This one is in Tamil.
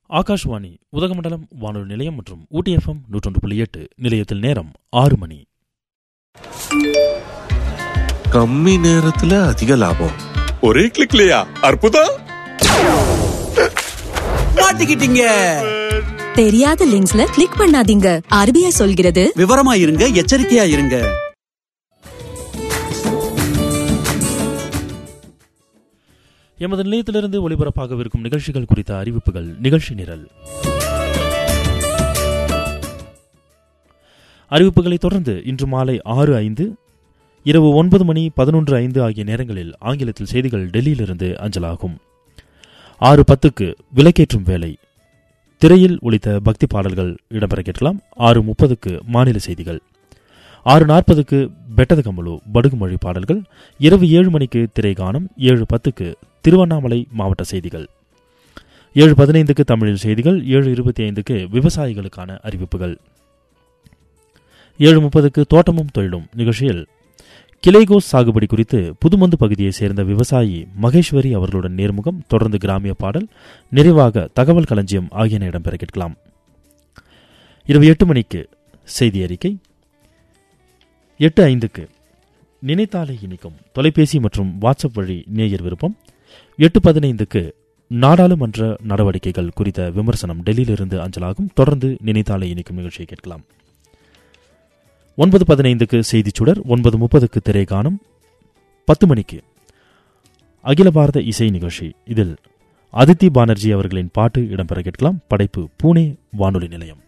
ஆகாஷ்வாணி உதகமண்டலம் வானொலி நிலையம் மற்றும் ஊட்டி எஃப்எம் நூற்றொன்று புள்ளி எட்டு நிலையத்தில் நேரம் ஆறு மணி கம்மி நேரத்துல அதிக லாபம் ஒரே கிளிக்லயா அற்புதம் மாட்டிக்கிட்டீங்க தெரியாத லிங்க்ஸ்ல கிளிக் பண்ணாதீங்க ஆர்பிஐ சொல்கிறது விவரமா இருங்க எச்சரிக்கையா இருங்க எமது நிலையத்திலிருந்து ஒளிபரப்பாகவிருக்கும் நிகழ்ச்சிகள் குறித்த அறிவிப்புகள் நிகழ்ச்சி நிரல் அறிவிப்புகளை தொடர்ந்து இன்று மாலை ஆறு ஐந்து இரவு ஒன்பது மணி பதினொன்று ஐந்து ஆகிய நேரங்களில் ஆங்கிலத்தில் செய்திகள் டெல்லியிலிருந்து அஞ்சலாகும் ஆறு பத்துக்கு விலக்கேற்றும் வேலை திரையில் ஒலித்த பக்தி பாடல்கள் இடம்பெற கேட்கலாம் ஆறு முப்பதுக்கு மாநில செய்திகள் ஆறு நாற்பதுக்கு பெட்டத கமலு படுகுமொழி பாடல்கள் இரவு ஏழு மணிக்கு திரைகானம் ஏழு பத்துக்கு திருவண்ணாமலை மாவட்ட செய்திகள் ஏழு பதினைந்துக்கு தமிழில் செய்திகள் ஏழு இருபத்தி ஐந்துக்கு விவசாயிகளுக்கான அறிவிப்புகள் ஏழு முப்பதுக்கு தோட்டமும் தொழிலும் நிகழ்ச்சியில் கிளைகோஸ் சாகுபடி குறித்து புதுமந்து பகுதியைச் சேர்ந்த விவசாயி மகேஸ்வரி அவர்களுடன் நேர்முகம் தொடர்ந்து கிராமிய பாடல் நிறைவாக தகவல் களஞ்சியம் ஆகியன இடம்பெற கேட்கலாம் இரவு எட்டு மணிக்கு செய்தி அறிக்கை எட்டு ஐந்துக்கு நினைத்தாலே இனிக்கும் தொலைபேசி மற்றும் வாட்ஸ்அப் வழி நேயர் விருப்பம் எட்டு பதினைந்துக்கு நாடாளுமன்ற நடவடிக்கைகள் குறித்த விமர்சனம் டெல்லியிலிருந்து அஞ்சலாகும் தொடர்ந்து நினைத்தாலே இனிக்கும் நிகழ்ச்சியை கேட்கலாம் ஒன்பது பதினைந்துக்கு செய்திச் சுடர் ஒன்பது முப்பதுக்கு திரைகானம் பத்து மணிக்கு அகில பாரத இசை நிகழ்ச்சி இதில் அதித்தி பானர்ஜி அவர்களின் பாட்டு இடம்பெற கேட்கலாம் படைப்பு பூனே வானொலி நிலையம்